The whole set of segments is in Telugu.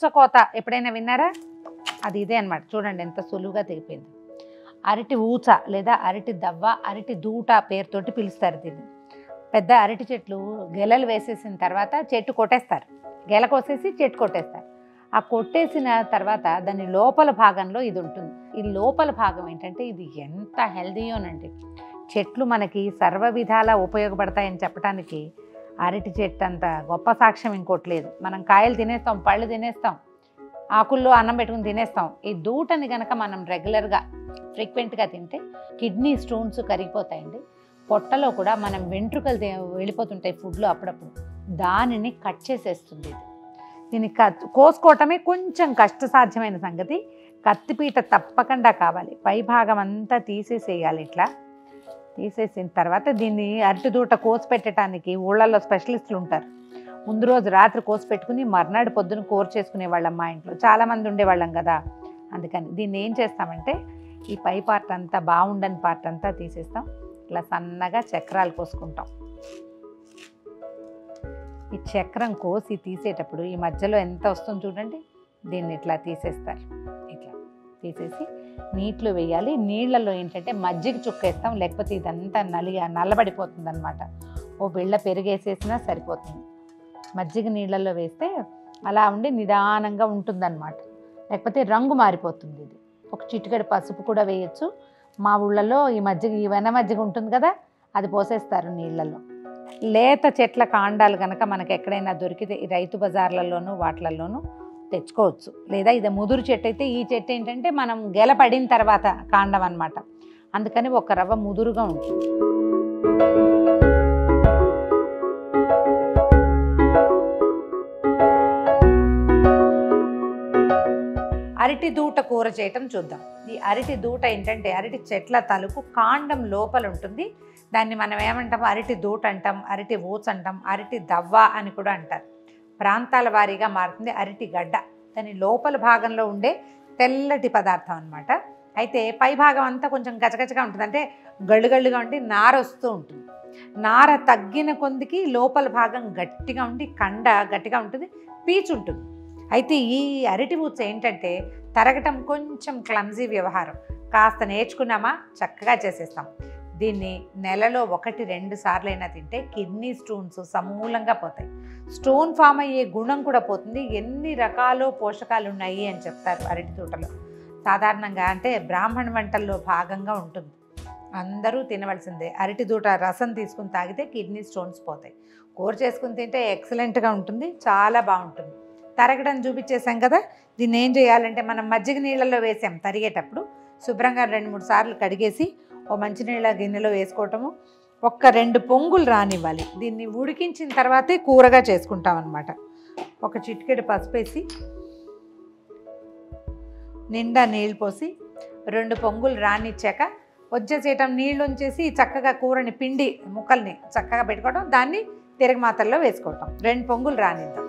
ఊచకోత ఎప్పుడైనా విన్నారా అది ఇదే అన్నమాట చూడండి ఎంత సులువుగా తెగిపోయింది అరటి ఊచ లేదా అరటి దవ్వ అరటి దూట పేరుతోటి పిలుస్తారు దీన్ని పెద్ద అరటి చెట్లు గెలలు వేసేసిన తర్వాత చెట్టు కొట్టేస్తారు గెల కోసేసి చెట్టు కొట్టేస్తారు ఆ కొట్టేసిన తర్వాత దాని లోపల భాగంలో ఇది ఉంటుంది ఈ లోపల భాగం ఏంటంటే ఇది ఎంత హెల్దీయోనండి చెట్లు మనకి సర్వ విధాలా ఉపయోగపడతాయని చెప్పడానికి అరటి చెట్టు అంత గొప్ప సాక్ష్యం ఇంకోటి లేదు మనం కాయలు తినేస్తాం పళ్ళు తినేస్తాం ఆకుల్లో అన్నం పెట్టుకుని తినేస్తాం ఈ దూటని కనుక మనం రెగ్యులర్గా ఫ్రీక్వెంట్గా తింటే కిడ్నీ స్టోన్స్ కరిగిపోతాయండి పొట్టలో కూడా మనం వెంట్రుకలు తే- వెళ్ళిపోతుంటాయి ఫుడ్లో అప్పుడప్పుడు దానిని కట్ చేసేస్తుంది ఇది దీన్ని కట్ కోసుకోవటమే కొంచెం కష్టసాధ్యమైన సంగతి కత్తిపీట తప్పకుండా కావాలి పై భాగం అంతా తీసేసేయాలి ఇట్లా తీసేసిన తర్వాత దీన్ని అరటి దూట కోసి పెట్టడానికి ఊళ్ళల్లో స్పెషలిస్టులు ఉంటారు ముందు రోజు రాత్రి కోసి పెట్టుకుని మర్నాడు పొద్దున కూర చేసుకునే వాళ్ళం మా ఇంట్లో చాలామంది ఉండేవాళ్ళం కదా అందుకని దీన్ని ఏం చేస్తామంటే ఈ పై పార్ట్ అంతా బాగుండని పార్ట్ అంతా తీసేస్తాం ఇట్లా సన్నగా చక్రాలు కోసుకుంటాం ఈ చక్రం కోసి తీసేటప్పుడు ఈ మధ్యలో ఎంత వస్తుందో చూడండి దీన్ని ఇట్లా తీసేస్తారు ఇట్లా తీసేసి నీటిలో వేయాలి నీళ్ళల్లో ఏంటంటే మజ్జిగ చుక్కేస్తాం లేకపోతే ఇదంతా నలిగా నల్లబడిపోతుంది అనమాట ఓ బిళ్ళ పెరిగేసేసినా సరిపోతుంది మజ్జిగ నీళ్ళల్లో వేస్తే అలా ఉండి నిదానంగా ఉంటుందన్నమాట లేకపోతే రంగు మారిపోతుంది ఇది ఒక చిటికెడు పసుపు కూడా వేయచ్చు మా ఊళ్ళలో ఈ మజ్జిగ ఈ వెన మజ్జిగ ఉంటుంది కదా అది పోసేస్తారు నీళ్ళల్లో లేత చెట్ల కాండాలు కనుక మనకి ఎక్కడైనా దొరికితే ఈ రైతు బజార్లలోనూ వాటిలలోనూ తెచ్చుకోవచ్చు లేదా ఇది ముదురు చెట్టు అయితే ఈ చెట్టు ఏంటంటే మనం గెల పడిన తర్వాత కాండం అన్నమాట అందుకని ఒక రవ్వ ముదురుగా ఉంటుంది అరటి దూట కూర చేయటం చూద్దాం ఈ అరటి దూట ఏంటంటే అరటి చెట్ల తలుపు కాండం లోపల ఉంటుంది దాన్ని మనం ఏమంటాం అరటి దూట అంటాం అరటి ఊచ అంటాం అరటి దవ్వ అని కూడా అంటారు ప్రాంతాల వారీగా మారుతుంది అరటి గడ్డ దాని లోపల భాగంలో ఉండే తెల్లటి పదార్థం అన్నమాట అయితే పై భాగం అంతా కొంచెం గచగచగా ఉంటుంది అంటే గళ్ళుగళ్ళుగా ఉండి నార వస్తూ ఉంటుంది నార తగ్గిన కొందికి లోపల భాగం గట్టిగా ఉండి కండ గట్టిగా ఉంటుంది పీచు ఉంటుంది అయితే ఈ అరటి ఊచ ఏంటంటే తరగటం కొంచెం క్లమ్జీ వ్యవహారం కాస్త నేర్చుకున్నామా చక్కగా చేసేస్తాం దీన్ని నెలలో ఒకటి రెండు సార్లు అయినా తింటే కిడ్నీ స్టోన్స్ సమూలంగా పోతాయి స్టోన్ ఫామ్ అయ్యే గుణం కూడా పోతుంది ఎన్ని రకాల పోషకాలు ఉన్నాయి అని చెప్తారు అరటి తోటలో సాధారణంగా అంటే బ్రాహ్మణ వంటల్లో భాగంగా ఉంటుంది అందరూ తినవలసిందే అరటి దూట రసం తీసుకుని తాగితే కిడ్నీ స్టోన్స్ పోతాయి కూర చేసుకుని తింటే ఎక్సలెంట్గా ఉంటుంది చాలా బాగుంటుంది తరగడం చూపించేసాం కదా దీన్ని ఏం చేయాలంటే మనం మజ్జిగ నీళ్ళలో వేసాం తరిగేటప్పుడు శుభ్రంగా రెండు మూడు సార్లు కడిగేసి ఓ మంచినీళ్ళ గిన్నెలో వేసుకోవటము ఒక్క రెండు పొంగులు రానివ్వాలి దీన్ని ఉడికించిన తర్వాతే కూరగా చేసుకుంటాం అనమాట ఒక చిటికెడు పసుపు వేసి నిండా నీళ్ళు పోసి రెండు పొంగులు రానిచ్చాక వచ్చేసేయటం నీళ్ళు ఉంచేసి చక్కగా కూరని పిండి ముక్కల్ని చక్కగా పెట్టుకోవడం దాన్ని తిరగమాతల్లో వేసుకోవటం రెండు పొంగులు రానిద్దాం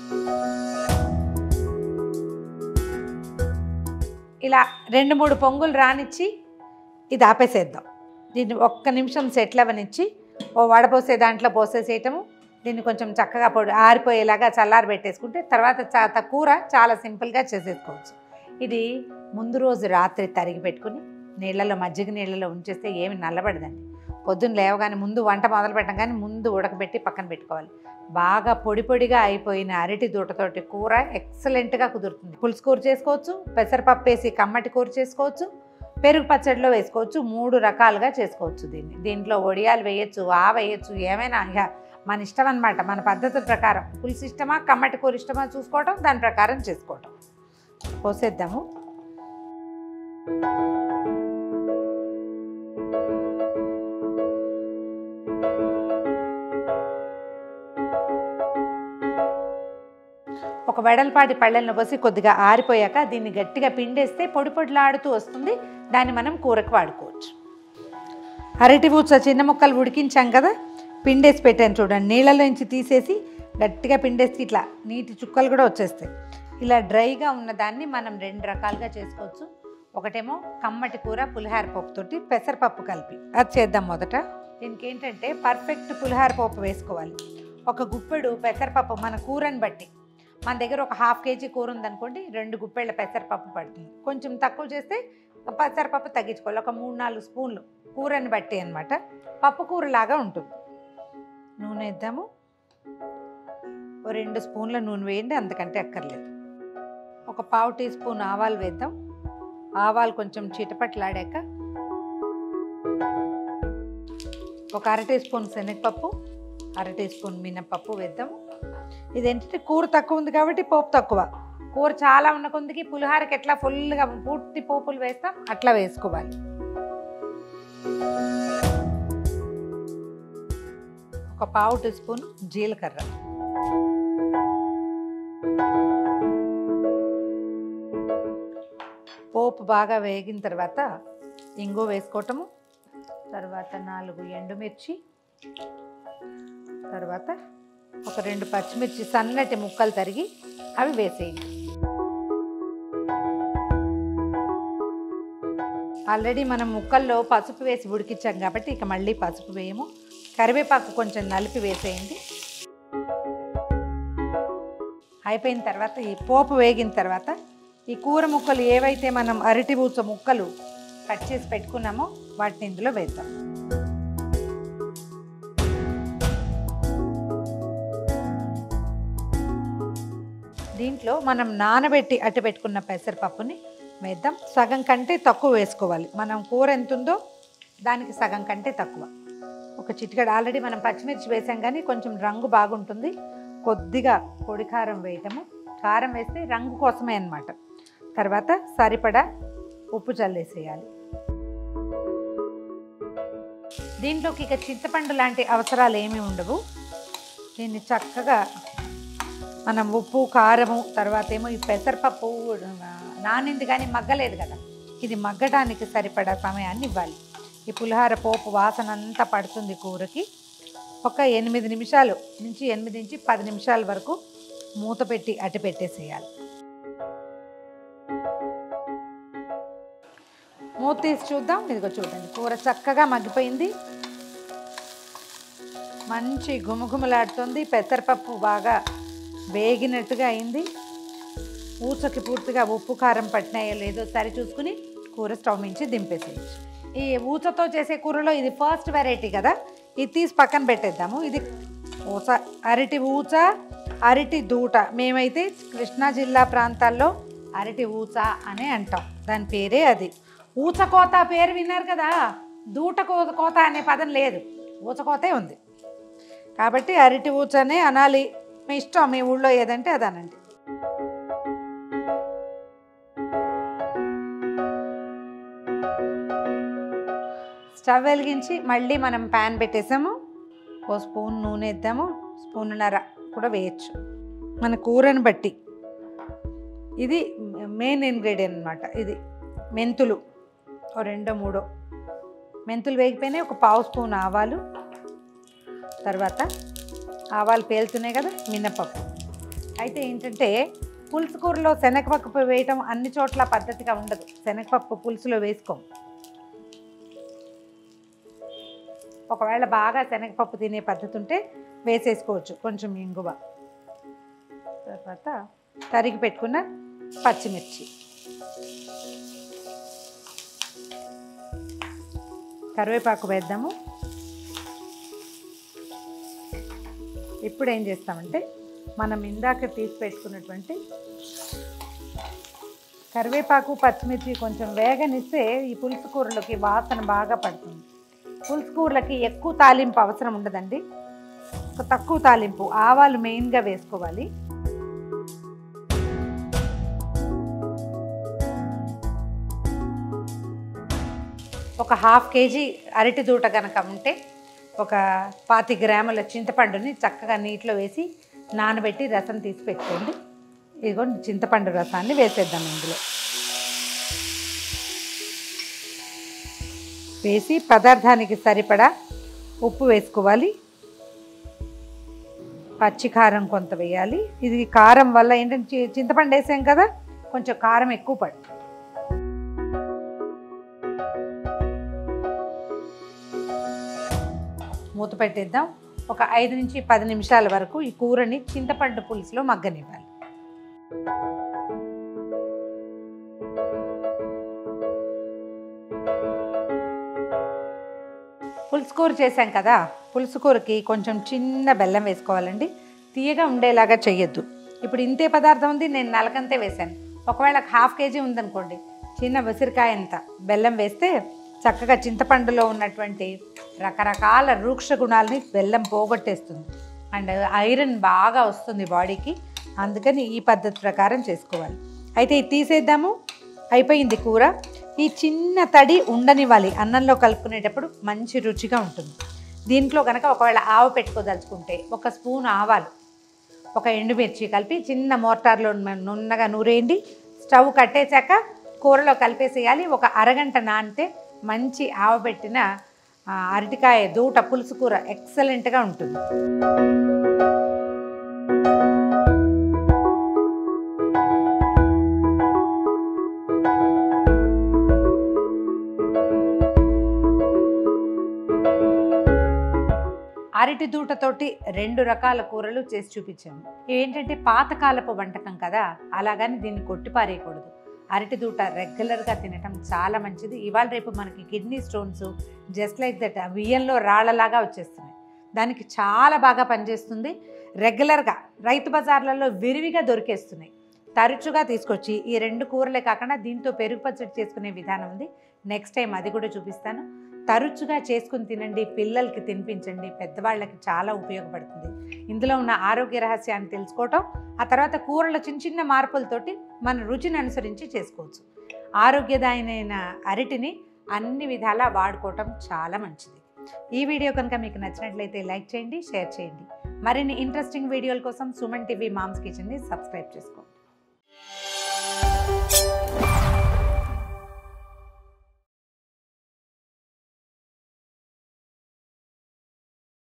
ఇలా రెండు మూడు పొంగులు రానిచ్చి ఇది ఆపేసేద్దాం దీన్ని ఒక్క నిమిషం సెటిల్ అవ్వనిచ్చి ఓ వడపోసే దాంట్లో పోసేసేయటము దీన్ని కొంచెం చక్కగా పొడి ఆరిపోయేలాగా చల్లారి పెట్టేసుకుంటే తర్వాత చా కూర చాలా సింపుల్గా చేసేసుకోవచ్చు ఇది ముందు రోజు రాత్రి తరిగి పెట్టుకుని నీళ్ళలో మజ్జిగ నీళ్ళలో ఉంచేస్తే ఏమి నల్లబడదండి పొద్దున్న లేవగానే ముందు వంట మొదలు పెట్టడం కానీ ముందు ఉడకబెట్టి పక్కన పెట్టుకోవాలి బాగా పొడి పొడిగా అయిపోయిన అరటి దూటతోటి కూర ఎక్సలెంట్గా కుదురుతుంది పులుసు కూర చేసుకోవచ్చు పెసరపప్పు వేసి కమ్మటి కూర చేసుకోవచ్చు పెరుగు పచ్చడిలో వేసుకోవచ్చు మూడు రకాలుగా చేసుకోవచ్చు దీన్ని దీంట్లో వడియాలు వేయచ్చు ఆ వేయచ్చు ఏమైనా ఇక మన ఇష్టం అనమాట మన పద్ధతుల ప్రకారం పులుసు ఇష్టమా కమ్మటి కూర ఇష్టమా చూసుకోవటం దాని ప్రకారం చేసుకోవటం పోసేద్దాము ఒక వెడల్పాటి పళ్ళెలను పోసి కొద్దిగా ఆరిపోయాక దీన్ని గట్టిగా పిండేస్తే పొడి పొడిలాడుతూ వస్తుంది దాన్ని మనం కూరకు వాడుకోవచ్చు అరటి పూచ చిన్న ముక్కలు ఉడికించాం కదా పిండేసి పెట్టాను చూడండి నీళ్ళలోంచి తీసేసి గట్టిగా పిండేసి ఇట్లా నీటి చుక్కలు కూడా వచ్చేస్తాయి ఇలా డ్రైగా ఉన్న దాన్ని మనం రెండు రకాలుగా చేసుకోవచ్చు ఒకటేమో కమ్మటి కూర పులిహార పప్పుతోటి పెసరపప్పు కలిపి అది చేద్దాం మొదట దీనికి ఏంటంటే పర్ఫెక్ట్ పులిహార పప్పు వేసుకోవాలి ఒక గుప్పెడు పెసరపప్పు మన కూరని బట్టి మన దగ్గర ఒక హాఫ్ కేజీ కూర ఉందనుకోండి రెండు గుప్పెళ్ళ పెసరపప్పు పడుతుంది కొంచెం తక్కువ చేస్తే పెసరపప్పు తగ్గించుకోవాలి ఒక మూడు నాలుగు స్పూన్లు కూరని బట్టి అనమాట పప్పు కూర లాగా ఉంటుంది నూనె వేద్దాము ఓ రెండు స్పూన్ల నూనె వేయండి అంతకంటే అక్కర్లేదు ఒక పావు టీ స్పూన్ ఆవాలు వేద్దాం ఆవాలు కొంచెం చిటపట్లాడాక ఒక అర టీ స్పూన్ శనగపప్పు అర టీ స్పూన్ మినపప్పు వేద్దాం ఇదేంటంటే కూర తక్కువ ఉంది కాబట్టి పోపు తక్కువ కూర చాలా ఉన్న కొందికి పులిహారకి ఎట్లా ఫుల్గా పూర్తి పోపులు వేస్తాం అట్లా వేసుకోవాలి ఒక పావు టీ స్పూన్ జీలకర్ర పోపు బాగా వేగిన తర్వాత ఇంగు వేసుకోవటము తర్వాత నాలుగు ఎండుమిర్చి తర్వాత ఒక రెండు పచ్చిమిర్చి సన్నటి ముక్కలు తరిగి అవి వేసేయండి ఆల్రెడీ మనం ముక్కల్లో పసుపు వేసి ఉడికించాం కాబట్టి ఇక మళ్ళీ పసుపు వేయము కరివేపాకు కొంచెం నలిపి వేసేయండి అయిపోయిన తర్వాత ఈ పోపు వేగిన తర్వాత ఈ కూర ముక్కలు ఏవైతే మనం అరటి బూచ ముక్కలు కట్ చేసి పెట్టుకున్నామో వాటిని ఇందులో వేద్దాం దీంట్లో మనం నానబెట్టి అట్టి పెట్టుకున్న పెసరపప్పుని వేద్దాం సగం కంటే తక్కువ వేసుకోవాలి మనం కూర ఎంత ఉందో దానికి సగం కంటే తక్కువ ఒక చిటికెడు ఆల్రెడీ మనం పచ్చిమిర్చి వేసాం కానీ కొంచెం రంగు బాగుంటుంది కొద్దిగా పొడి కారం వేయటము కారం వేస్తే రంగు కోసమే అన్నమాట తర్వాత సరిపడా ఉప్పు చల్లేసేయాలి దీంట్లోకి ఇక చింతపండు లాంటి అవసరాలు ఏమీ ఉండవు దీన్ని చక్కగా మనం ఉప్పు కారము తర్వాత ఏమో ఈ పెసరపప్పు ఆ, నానింది కానీ మగ్గలేదు కదా ఇది మగ్గడానికి సరిపడా సమయాన్ని ఇవ్వాలి ఈ పులిహార పోపు వాసన అంతా పడుతుంది కూరకి ఒక ఎనిమిది నిమిషాలు నుంచి ఎనిమిది నుంచి పది నిమిషాల వరకు మూత పెట్టి అట్టి పెట్టేసేయాలి మూత తీసి చూద్దాం ఇదిగో చూడండి కూర చక్కగా మగ్గిపోయింది మంచి గుమగుమలాడుతుంది పెసరపప్పు బాగా వేగినట్టుగా అయింది ఊచకి పూర్తిగా ఉప్పు కారం పట్టినాయో లేదో సరి చూసుకుని కూర స్టవ్ నుంచి దింపేసేయచ్చు ఈ ఊచతో చేసే కూరలో ఇది ఫస్ట్ వెరైటీ కదా ఇది తీసి పక్కన పెట్టేద్దాము ఇది ఊచ అరటి ఊచ అరటి దూట మేమైతే కృష్ణా జిల్లా ప్రాంతాల్లో అరటి ఊచ అనే అంటాం దాని పేరే అది ఊచకోత పేరు విన్నారు కదా దూట కో- కోత అనే పదం లేదు ఊచకోతే ఉంది కాబట్టి అరటి ఊచనే అనాలి మీ ఇష్టం మీ ఊళ్ళో ఏదంటే అది అనండి స్టవ్ వెలిగించి మళ్ళీ మనం ప్యాన్ పెట్టేసాము ఓ స్పూన్ నూనె వేద్దాము స్పూన్నర కూడా వేయచ్చు మన కూరని బట్టి ఇది మెయిన్ ఇంగ్రీడియంట్ అనమాట ఇది మెంతులు ఓ రెండో మూడో మెంతులు వేగిపోయినాయి ఒక పావు స్పూన్ ఆవాలు తర్వాత ఆవాలు పేలుతున్నాయి కదా మినపప్పు అయితే ఏంటంటే పులుసు కూరలో శనగపప్పు వేయటం అన్ని చోట్ల పద్ధతిగా ఉండదు శనగపప్పు పులుసులో వేసుకోం ఒకవేళ బాగా శనగపప్పు తినే పద్ధతి ఉంటే వేసేసుకోవచ్చు కొంచెం ఇంగువ తర్వాత తరిగి పెట్టుకున్న పచ్చిమిర్చి కరివేపాకు వేద్దాము ఇప్పుడు ఏం చేస్తామంటే మనం ఇందాక తీసి పెట్టుకున్నటువంటి కరివేపాకు పచ్చిమిర్చి కొంచెం వేగనిస్తే ఈ పులుసు కూరలకి వాసన బాగా పడుతుంది పులుసు కూరలకి ఎక్కువ తాలింపు అవసరం ఉండదండి ఒక తక్కువ తాలింపు ఆవాలు మెయిన్గా వేసుకోవాలి ఒక హాఫ్ కేజీ అరటి దూట కనుక ఉంటే ఒక పాతి గ్రాముల చింతపండుని చక్కగా నీటిలో వేసి నానబెట్టి రసం తీసి పెట్టుకోండి ఇదిగో చింతపండు రసాన్ని వేసేద్దాం ఇందులో వేసి పదార్థానికి సరిపడా ఉప్పు వేసుకోవాలి పచ్చి కారం కొంత వేయాలి ఇది కారం వల్ల ఏంటంటే చి- చింతపండు వేసాం కదా కొంచెం కారం ఎక్కువ పడు మూత పెట్టేద్దాం ఒక ఐదు నుంచి పది నిమిషాల వరకు ఈ కూరని చింతపండు పులుసులో మగ్గనివ్వాలి పులుసు కూర చేశాం కదా పులుసు కూరకి కొంచెం చిన్న బెల్లం వేసుకోవాలండి తీయగా ఉండేలాగా చెయ్యొద్దు ఇప్పుడు ఇంతే పదార్థం ఉంది నేను నలకంతే వేశాను ఒకవేళ హాఫ్ కేజీ ఉందనుకోండి చిన్న ఉసిరికాయ అంత బెల్లం వేస్తే చక్కగా చింతపండులో ఉన్నటువంటి రకరకాల రూక్ష గుణాలని బెల్లం పోగొట్టేస్తుంది అండ్ ఐరన్ బాగా వస్తుంది బాడీకి అందుకని ఈ పద్ధతి ప్రకారం చేసుకోవాలి అయితే ఇది తీసేద్దాము అయిపోయింది కూర ఈ చిన్న తడి ఉండనివ్వాలి అన్నంలో కలుపుకునేటప్పుడు మంచి రుచిగా ఉంటుంది దీంట్లో కనుక ఒకవేళ ఆవు పెట్టుకోదలుచుకుంటే ఒక స్పూన్ ఆవాలు ఒక ఎండుమిర్చి కలిపి చిన్న మోటార్లో నున్నగా నూరేయండి స్టవ్ కట్టేశాక కూరలో కలిపేసేయాలి ఒక అరగంట నానితే మంచి ఆవబెట్టిన ఆ, అరటికాయ దూట పులుసు కూర ఎక్సలెంట్గా ఉంటుంది అరటి దూటతోటి రెండు రకాల కూరలు చేసి చూపించాను ఏంటంటే పాతకాలపు వంటకం కదా అలాగని దీన్ని కొట్టిపారేయకూడదు అరటి దూట రెగ్యులర్గా తినటం చాలా మంచిది ఇవాళ రేపు మనకి kidney stones just like that బియ్యంలో రాళ్ళలాగా వచ్చేస్తున్నాయి దానికి చాలా బాగా పనిచేస్తుంది రెగ్యులర్గా రైతు బజార్లలో విరివిగా దొరికేస్తున్నాయి తరచుగా తీసుకొచ్చి ఈ రెండు కూరలే కాకుండా దీంతో పెరుగు పచ్చడి చేసుకునే విధానం ఉంది నెక్స్ట్ టైం అది కూడా చూపిస్తాను తరచుగా చేసుకుని తినండి పిల్లలకి తినిపించండి పెద్దవాళ్ళకి చాలా ఉపయోగపడుతుంది ఇందులో ఉన్న ఆరోగ్య రహస్యాన్ని తెలుసుకోవటం ఆ తర్వాత కూరల చిన్న చిన్న మార్పులతోటి మన రుచిని అనుసరించి చేసుకోవచ్చు ఆరోగ్యదాయమైన అరటిని అన్ని విధాలా వాడుకోవటం చాలా మంచిది ఈ వీడియో కనుక మీకు నచ్చినట్లయితే లైక్ చేయండి షేర్ చేయండి మరిన్ని ఇంట్రెస్టింగ్ వీడియోల కోసం సుమన్ టీవీ మామ్స్ కిచెన్ని సబ్స్క్రైబ్ చేసుకోండి